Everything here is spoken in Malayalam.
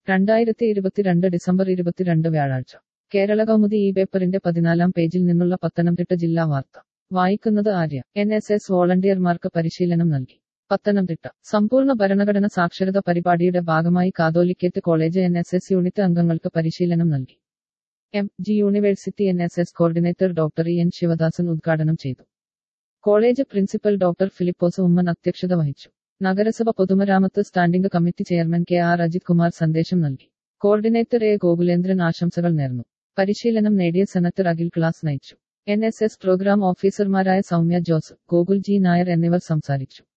രണ്ടായിരത്തി ഇരുപത്തിരണ്ട് ഡിസംബർ ഇരുപത്തിരണ്ട് വ്യാഴാഴ്ച കേരള കൗമുദി ഈ പേപ്പറിന്റെ പതിനാലാം പേജിൽ നിന്നുള്ള പത്തനംതിട്ട ജില്ലാ വാർത്ത വായിക്കുന്നത് ആര്യ എൻ എസ് എസ് വോളണ്ടിയർമാർക്ക് പരിശീലനം നൽകി പത്തനംതിട്ട സമ്പൂർണ്ണ ഭരണഘടന സാക്ഷരത പരിപാടിയുടെ ഭാഗമായി Catholicate college N S S unit അംഗങ്ങൾക്ക് പരിശീലനം നൽകി M G university N S S coordinator doctor E N Sivadasan ഉദ്ഘാടനം ചെയ്തു college principal doctor Philipose Oommen അധ്യക്ഷത വഹിച്ചു നഗരസഭ പൊതുമരാമത്ത് standing committee chairman K R Ajith Kumar സന്ദേശം നൽകി കോർഡിനേറ്റർ എ ഗോകുലേന്ദ്രൻ ആശംസകൾ നേർന്നു പരിശീലനം നേടിയ സെനറ്റർ അഖിൽ ക്ലാസ് നയിച്ചു എൻ എസ് എസ് പ്രോഗ്രാം ഓഫീസർമാരായ സൗമ്യ ജോസ് ഗോകുൽ ജി നായർ എന്നിവർ സംസാരിച്ചു